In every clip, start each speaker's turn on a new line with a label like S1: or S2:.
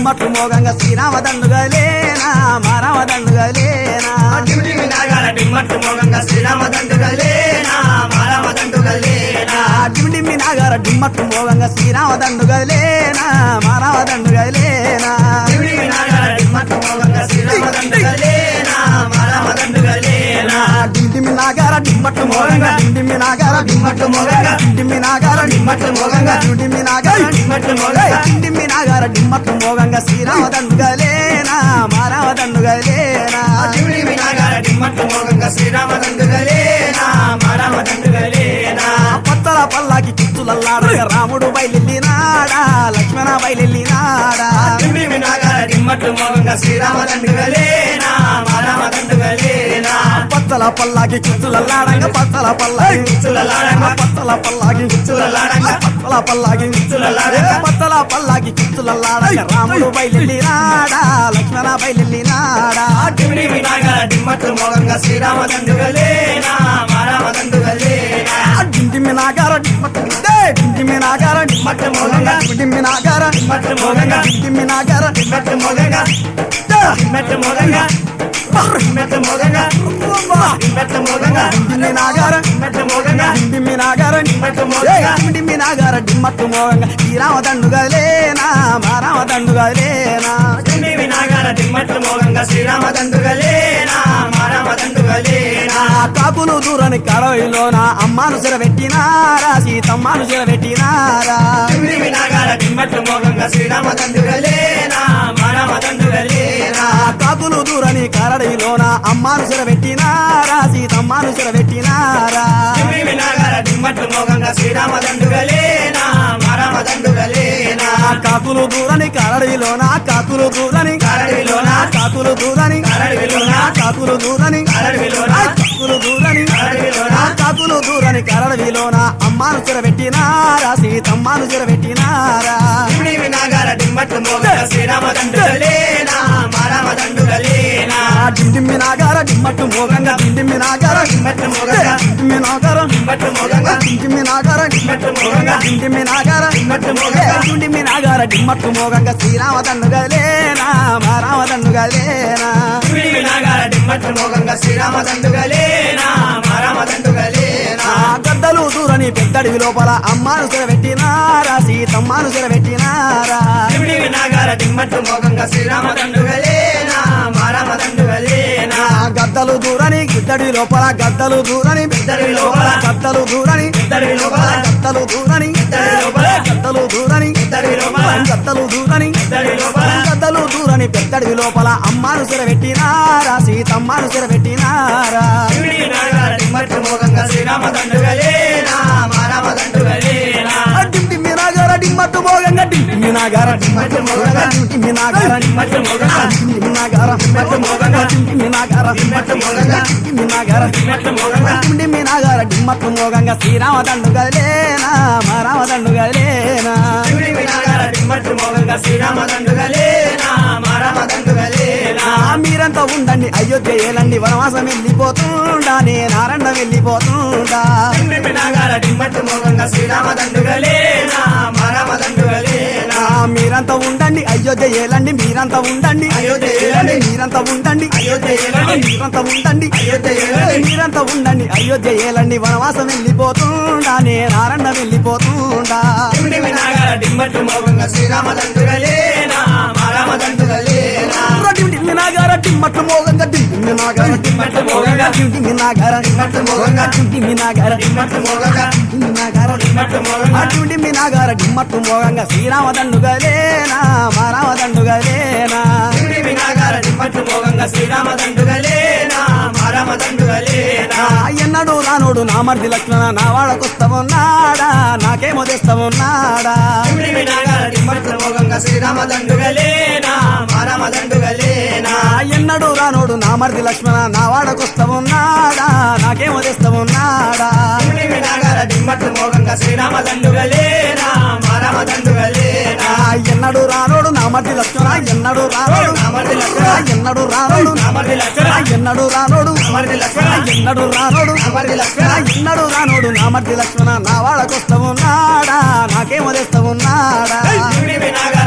S1: డిమ్మట్టు మోగంగా శ్రీరామ దండుగలేనా మారామ దండుగలేనా
S2: డ్యూటీ వినాగాల డిమ్మట్టు మోగంగా శ్రీరామ దండుగలేనా మారామ దండుగలేనా
S1: డిమ్మి నాగార డిమ్మట్టు మోగంగా శ్రీరామ దండుగలేనా మారామ దండుగలేనా
S2: డ్యూటీ వినాగాల డిమ్మట్టు మోగంగా శ్రీరామ దండుగలేనా మారామ దండుగలేనా
S1: డిమ్మి నాగార డిమ్మట్టు మోగంగా డిమ్మి నాగార
S2: డిమ్మట్టు మోగంగా
S1: డిమ్మి నాగార
S2: డిమ్మట్టు మోగంగా
S1: డిమ్మి నాగార
S2: డిమ్మట్టు మోగంగా
S1: డిమ్మి నాగార డిమ్మట్టు మోగంగా శ్రీరామ దండుగలేనా మారామ దండుగలేనా
S2: డ్యూటీ వినాగాల డిమ్మట్టు మోగంగా శ్రీరామ దండుగలేనా మారామ దండుగలేనా
S1: పత్తల పల్లాకి కిచ్చులల్లాడగా రాముడు బయలెల్లినాడా లక్ష్మణ బయలెల్లినాడా
S2: డ్యూటీ వినాగాల డిమ్మట్టు మోగంగా శ్రీరామ దండుగలేనా మారామ దండుగలేనా
S1: పత్తల పల్లాకి కిచ్చులల్లాడంగా పత్తల పల్లాకి
S2: కిచ్చులల్లాడంగా
S1: పత్తల పల్లాకి
S2: కిచ్చులల్లాడంగా
S1: పత్తల పల్లాకి
S2: కిచ్చులల్లాడంగా
S1: పత్తల పల్లాకి కిచ్చులల్లాడంగా రాముడు బయలెల్లినాడా లక్ష్మణ బయలెల్లినాడా
S2: డ్యూటీ వినాగాల డిమ్మట్టు మోగంగా శ్రీరామ దండుగలేనా మారామ దండుగలేనా
S1: డిండిమి నాగార డిమ్మట్టు డిండిమి నాగార
S2: డిమ్మట్టు మోగంగా
S1: డిండిమి నాగార
S2: డిమ్మట్టు మోగంగా
S1: డిండిమి నాగార
S2: డిమ్మట్టు మోగంగా డిమ్మట్టు మోగంగా డిమ్మట్టు మోగంగా డిమ్మట్టు మోగంగా
S1: డిండిమి నాగార
S2: డిమ్మట్టు మోగంగా
S1: డిండిమి నాగార
S2: డిమ్మట్టు మోగంగా
S1: డిండిమి నాగార డిమ్మట్టు మోగంగా శ్రీరామ దండుగలేనా మారామ దండుగలేనా
S2: డ్యూటీ వినాగాల డిమ్మట్టు మోగంగా శ్రీరామ దండుగలేనా మారామ దండుగలేనా
S1: ఆ కాపులు దూరని కడవైలోన అమ్మాను సిరబెట్టినారా సీతమ్మాను సిరబెట్టినారా
S2: డ్యూటీ వినాగాల డిమ్మట్టు మోగంగా శ్రీరామ దండుగలేనా మారామ దండుగలేనా
S1: ఆ కాపులు దూరని కరడిలోన అమ్మాను సిరబెట్టినారా సీతమ్మాను సిరబెట్టినారా
S2: డ్యూటీ వినాగాల డిమ్మట్టు మోగంగా శ్రీరామ దండుగలేనా మారామ దండుగలేనా
S1: ఆ కాకులు దూరని కరడిలోన కాకులు దూరని
S2: కరడిలోన
S1: కాకులు దూరని
S2: కరడిలోన
S1: కాకులు దూరని
S2: కరడిలోన
S1: కాకులు దూరని
S2: కరడిలోన
S1: కాకులు దూరని కరడిలోన అమ్మాను సిరబెట్టినారా సీతమ్మాను సిరబెట్టినారా
S2: డ్యూటీ వినాగాల డిమ్మట్టు మోగంగా శ్రీరామ దండుగలేనా మారామ దండుగలేనా
S1: డిండిమ్మి నాగార డిమ్మట్టు మోగంగా డిండిమ్మి నాగార
S2: డిమ్మట్టు మోగంగా
S1: డిండిమ్మి నాగార
S2: డిమ్మట్టు మోగంగా
S1: డిండిమ్మి నాగార
S2: డిమ్మట్టు మోగంగా
S1: డిండిమ్మి నాగార
S2: డిమ్మట్టు మోగంగా
S1: డిండిమ్మి నాగార డిమ్మట్టు మోగంగా శ్రీరామ దండుగలేనా మారామ దండుగలేనా
S2: డ్యూటీ వినాగాల డిమ్మట్టు మోగంగా శ్రీరామ దండుగలేనా మారామ దండుగలేనా
S1: ఆ గద్దలు దూరని పెద్దడివి లోపల అమ్మాను సిరబెట్టినారా సీతమ్మాను సిరబెట్టినారా
S2: డ్యూటీ వినాగాల డిమ్మట్టు మోగంగా శ్రీరామ దండుగలేనా మారామ దండుగలేనా
S1: ఆ గద్దలు దూరని గిద్దడి లోపల గద్దలు దూరని
S2: పెద్దడివి లోపల
S1: గద్దలు దూరని
S2: పెద్దడివి లోపల
S1: గద్దలు దూరని
S2: పెద్దడివి లోపల
S1: గద్దలు దూరని
S2: పెద్దడివి లోపల
S1: గద్దలు దూరని
S2: పెద్దడివి లోపల
S1: గద్దలు దూరని పెద్దడివి లోపల అమ్మాను సిరబెట్టినారా సీతమ్మాను సిరబెట్టినారా
S2: డ్యూటీ వినాగాల డిమ్మట్టు మోగంగా శ్రీరామ దండుగలేనా మారామ దండుగలేనా
S1: డిమ్మి నాగార డిమ్మట్టు మోగంగా డిమ్మి నాగార
S2: డిమ్మట్టు మోగంగా
S1: డిమ్మి నాగార
S2: డిమ్మట్టు మోగంగా
S1: డిమ్మి నాగార
S2: డిమ్మట్టు మోగంగా
S1: డిమ్మి నాగార
S2: డిమ్మట్టు మోగంగా
S1: డిమ్మి నాగార
S2: డిమ్మట్టు మోగంగా
S1: డిమ్మి నాగార డిమ్మట్టు మోగంగా శ్రీరామ దండుగలేనా మారామ దండుగలేనా
S2: డ్యూటీ వినాగాల డిమ్మట్టు మోగంగా శ్రీరామ దండుగలేనా మారామ దండుగలేనా
S1: ఆ మీరంతా ఉండండి అయోధ్య ఏలండి వనవాసం వెళ్ళిపోతుండా నేనారండ వెళ్ళిపోతుండా
S2: డ్యూటీ వినాగాల డిమ్మట్టు మోగంగా శ్రీరామ దండుగలేనా మారామ దండుగలేనా
S1: ఆ మీరంతా ఉండండి అయోధ్య ఏలండి మీరంతా ఉండండి
S2: అయోధ్య ఏలండి.
S1: మీరంతా ఉండండి
S2: అయోధ్య ఏలండి.
S1: మీరంతా ఉండండి
S2: అయోధ్య ఏలండి.
S1: మీరంతా ఉండండి అయోధ్య ఏలండి వనవాసం వెళ్ళిపోతుండా నేనారండ వెళ్ళిపోతుండా
S2: డ్యూటీ వినాగాల డిమ్మట్టు మోగంగా శ్రీరామ దండుగలేనా మారామ దండుగలేనా
S1: డిమ్మి నాగార డిమ్మట్టు మోగంగా డిమ్మి నాగార
S2: డిమ్మట్టు మోగంగా
S1: డిమ్మి నాగార
S2: డిమ్మట్టు మోగంగా
S1: డిమ్మి నాగార
S2: డిమ్మట్టు మోగంగా
S1: డిమ్మి నాగార
S2: డిమ్మట్టు మోగంగా
S1: అటువంటి మినాగార డిమ్మట్టు మోగంగా శ్రీరామ దండుగలేనా మారామ దండుగలేనా
S2: డ్యూటీ వినాగాల డిమ్మట్టు మోగంగా శ్రీరామ దండుగలేనా మారామ దండుగలేనా
S1: ఎన్నడు రానుడు నా మర్ది లక్ష్మణ నా వాడకొస్తావున్నాడా నాకేమో తెస్తావున్నాడా
S2: డ్యూటీ వినాగాల డిమ్మట్టు మోగంగా శ్రీరామ దండుగలేనా మారామ దండుగలేనా
S1: ఎన్నడు రానుడు నా మర్ది లక్ష్మణ నా వాడకొస్తావున్నాడా నాకేమో తెస్తావున్నాడా
S2: డ్యూటీ వినాగాల డిమ్మట్టు మోగంగా శ్రీరామ దండుగలేనా మారామ దండుగలేనా
S1: ఎన్నడు రానుడు నా మర్ది లక్ష్మణ ఎన్నడు రానుడు
S2: నా మర్ది లక్ష్మణ.
S1: ఎన్నడు రానుడు
S2: నా మర్ది లక్ష్మణ.
S1: ఎన్నడు రానుడు
S2: నా మర్ది లక్ష్మణ.
S1: ఎన్నడు రానుడు
S2: నా మర్ది లక్ష్మణ.
S1: ఎన్నడు రానుడు నా మర్ది లక్ష్మణ నా వాళ్ళకొస్తావున్నాడా నాకేమో తెస్తావున్నాడా
S2: డ్యూటీ వినాగాల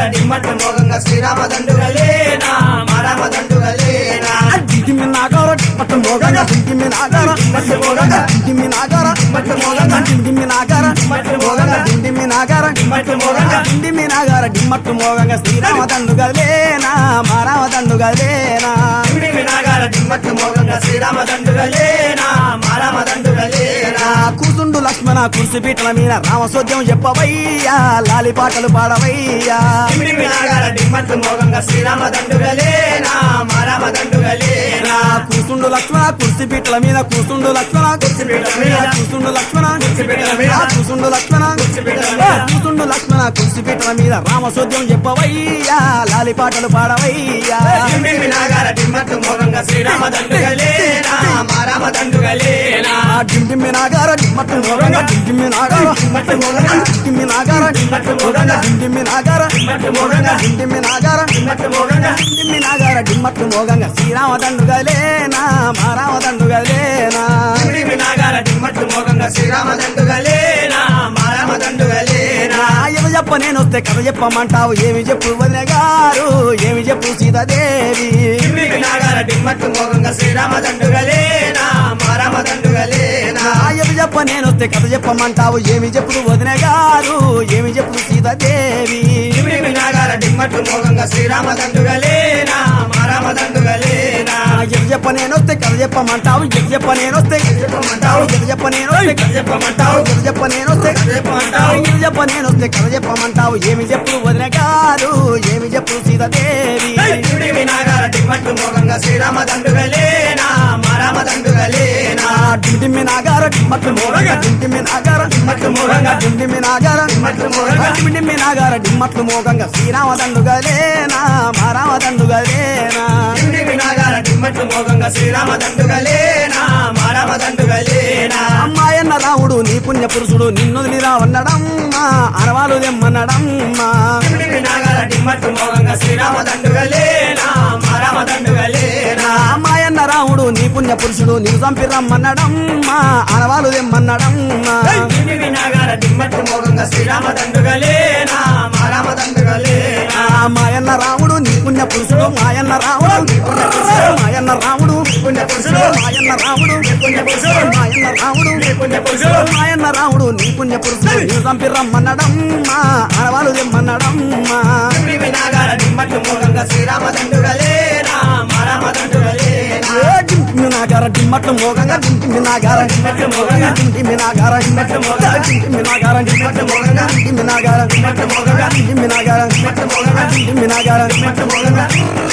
S2: నాగాల డిమ్మట్టు మోగంగా శ్రీరామ దండుగలేనా మరమ దండుగలేనా
S1: డింటిమి నాగార డిమ్మట్టు మోగంగా డింటిమి నాగార
S2: డిమ్మట్టు మోగంగా
S1: డింటిమి నాగార
S2: డిమ్మట్టు మోగంగా
S1: డింటిమి నాగార
S2: డిమ్మట్టు మోగంగా
S1: డింటిమి నాగార
S2: డిమ్మట్టు మోగంగా
S1: డింటిమి నాగార డిమ్మట్టు మోగంగా శ్రీరామ దండుగలేనా మారామ దండుగలేనా
S2: డిమ్మిడి నాగాల డిమ్మట్టు మోగంగా శ్రీరామ దండుగలేనా మరమ దండుగలేనా
S1: కూతుండు లక్ష్మణ కుర్సి పీటల మీద రామసోద్యం చెప్పవయ్యా లాలి పాటలు పాడవయ్యా
S2: డిమ్మిడి నాగాల డిమ్మట్టు మోగంగా శ్రీరామ దండుగలేనా మరమ దండుగలేనా
S1: కూతుండు లక్ష్మణ కుర్సి పీటల మీద కూతుండు లక్ష్మణ
S2: కుర్చీ పీటల మీద
S1: కూతుండు లక్ష్మణ
S2: కుర్చీ పీటల మీద
S1: కూతుండు లక్ష్మణ
S2: కుర్చీ పీటల మీద
S1: కూతుండు లక్ష్మణ కుర్సి పీటల మీద రామసోద్యం చెప్పవయ్యా లాలి పాటలు పాడవయ్యా
S2: డిమ్మిడి నాగాల డిమ్మట్టు మోగంగా శ్రీరామ దండుగలేనా మరమ దండుగలేనా
S1: ఆ డిండిమ్మి నాగార డిమ్మట్టు మోగంగా డిండిమ్మి నాగార
S2: డిమ్మట్టు మోగంగా
S1: డిండిమ్మి నాగార
S2: డిమ్మట్టు మోగంగా
S1: డిండిమ్మి నాగార
S2: డిమ్మట్టు మోగంగా
S1: డిండిమ్మి నాగార
S2: డిమ్మట్టు మోగంగా
S1: డిండిమ్మి నాగార డిమ్మట్టు మోగంగా శ్రీరామ దండుగలేనా మా రామ దండుగలేనా
S2: డిమ్మిడి నాగాల డిమ్మట్టు మోగంగా శ్రీరామ దండుగలేనా మరమ దండుగలేనా
S1: ఏమి చెప్ప నేను వస్తే కథ చెప్పమంటావు ఏమి చెప్పు వదిన గారు ఏమి చెప్పు సీతాదేవి
S2: డిమ్మిడి నాగాల డిమ్మట్టు మోగంగా శ్రీరామ దండుగలేనా మరమ దండుగలేనా
S1: ఏమి చెప్ప నేను వస్తే కథ చెప్పమంటావు ఏమి చెప్పు వదిన గారు ఏమి చెప్పు సీతాదేవి
S2: డిమ్మిడి నాగాల డిమ్మట్టు మోగంగా శ్రీరామ దండుగలేనా మరమ దండుగలేనా
S1: ఎది చెప్ప నేను వస్తే కథ చెప్పమంటావు ఎది చెప్ప నేను వస్తే
S2: చెప్పమంటావు
S1: ఎది చెప్ప నేను వస్తే
S2: కథ చెప్పమంటావు
S1: ఎది చెప్ప నేను వస్తే
S2: కథ చెప్పమంటావు
S1: ఎది చెప్ప నేను వస్తే కథ చెప్పమంటావు ఏమి చెప్పు వదిన గారు ఏమి చెప్పు సీతాదేవి
S2: డిమ్మిడి నాగాల డిమ్మట్టు మోగంగా శ్రీరామ దండుగలేనా మరమ దండుగలేనా
S1: డిండిమి నాగార డిమ్మట్టు మోగంగా డిండిమి నాగార
S2: డిమ్మట్టు మోగంగా
S1: డిండిమి నాగార
S2: డిమ్మట్టు మోగంగా
S1: డిండిమి నాగార డిమ్మట్లు మోగంగా శ్రీరామ దండుగలేనా మా రామ దండుగలేనా
S2: డిమ్మిడి నాగాల డిమ్మట్టు మోగంగా శ్రీరామ దండుగలేనా మరమ దండుగలేనా
S1: అమ్మాయన్న రాముడు నీ పుణ్య పురుషుడు నిన్ను రావన్నడమ్మా అనవాలు దెమ్మన్నడమ్మా
S2: డిమ్మిడి నాగాల డిమ్మట్టు మోగంగా శ్రీరామ దండుగలేనా మరమ దండుగలేనా
S1: అమ్మాయన్న రాముడు నీ పుణ్య పురుషుడు నీవు చంపి రమ్మన్నడమ్మా అనవాలు దెమ్మన్నడమ్మా
S2: డిమ్మిడి నాగాల డిమ్మట్టు మోగంగా శ్రీరామ దండుగలేనా మరమ దండుగలేనా
S1: మాయన్న రాముడు నీ పుణ్య పురుషుడు మాయన్న రాముడు నీ పుణ్య పురుషుడు మాయన్న రాముడు
S2: పుణ్య పురుషుడు
S1: మాయన్న రాముడు
S2: పుణ్య పురుషుడు
S1: మాయన్న రాముడు
S2: పుణ్య పురుషుడు
S1: మాయన్న రాముడు నీ పుణ్య పురుషుడు నీవు చంపి రమ్మన్నడమ్మా అనవాలు దెమ్మన్నడమ్మా
S2: డిమ్మిడి నాగాల డిమ్మట్టు మోగంగా శ్రీరామ దండుగలేనా మరమ దండుగలేనా
S1: డింటి నాగార డిమ్మట్లు మోగంగా డింటి నాగార
S2: డిమ్మట్టు మోగంగా
S1: డింటి నాగార
S2: డిమ్మట్టు మోగంగా
S1: డింటి నాగార
S2: డిమ్మట్టు మోగంగా
S1: డింటి నాగార
S2: డిమ్మట్టు మోగంగా
S1: డింటి నాగార
S2: డిమ్మట్టు మోగంగా
S1: డింటి నాగార
S2: డిమ్మట్టు మోగంగా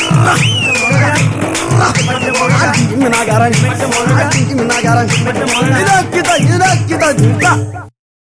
S2: డిమ్మట్టు మోగంగా
S1: డింటి నాగార డింటి నాగార ఇదక్కిత ఇదక్కిత జింక